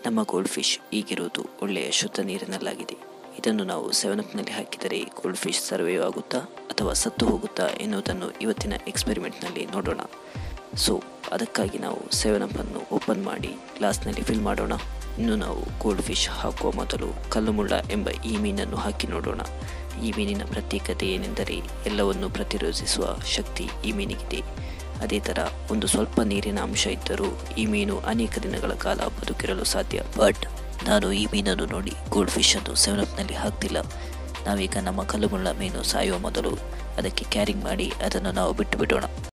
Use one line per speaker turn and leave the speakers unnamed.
ನಮ್ಮ gold fish ಈಗಿರುವುದು ಒಳ್ಳೆಯ ಶುದ್ಧ ನೀರಿನಲ್ಲಾಗಿದೆ ಇದನ್ನು ನಾವು ಸೆವೆನಪ್ನಲ್ಲಿ ಹಾಕಿದರೆ ಗೋಲ್ಡ್ ಫಿಶ್ ಸರ್ವೈವ್ ಆಗುತ್ತಾ ಅಥವಾ ಸತ್ತು ಹೋಗುತ್ತಾ ಎನ್ನುವುದನ್ನು ಇವತ್ತಿನ ಎಕ್ಸ್ಪೆರಿಮೆಂಟ್ನಲ್ಲಿ ನೋಡೋಣ ಸೊ ಅದಕ್ಕಾಗಿ ನಾವು ಸೆವೆನಪ್ಪನ್ನು ಓಪನ್ ಮಾಡಿ ಗ್ಲಾಸ್ನಲ್ಲಿ ಫಿಲ್ ಮಾಡೋಣ ಇನ್ನು ನಾವು ಗೋಲ್ಡ್ ಫಿಶ್ ಹಾಕುವ ಮೊದಲು ಕಲ್ಲುಮುಳ್ಳ ಎಂಬ ಈ ಮೀನನ್ನು ಹಾಕಿ ನೋಡೋಣ ಈ ಮೀನಿನ ಪ್ರತ್ಯೇಕತೆ ಏನೆಂದರೆ ಎಲ್ಲವನ್ನು ಪ್ರತಿರೋಧಿಸುವ ಶಕ್ತಿ ಈ ಮೀನಿಗಿದೆ ಅದೇ ಥರ ಒಂದು ಸ್ವಲ್ಪ ನೀರಿನ ಅಂಶ ಇದ್ದರೂ ಈ ಮೀನು ಅನೇಕ ದಿನಗಳ ಕಾಲ ಬದುಕಿರಲು ಸಾಧ್ಯ ಬಟ್ ನಾನು ಈ ಮೀನನ್ನು ನೋಡಿ ಗೋಲ್ಡ್ ಫಿಶನ್ನು ಸೆವೆನಪ್ನಲ್ಲಿ ಹಾಕ್ತಿಲ್ಲ ನಾವೀಗ ನಮ್ಮ ಕಲ್ಲುಮುಳ್ಳ ಮೀನು ಸಾಯುವ ಮೊದಲು ಅದಕ್ಕೆ ಕ್ಯಾರಿಂಗ್ ಮಾಡಿ ಅದನ್ನು ನಾವು ಬಿಟ್ಟು ಬಿಡೋಣ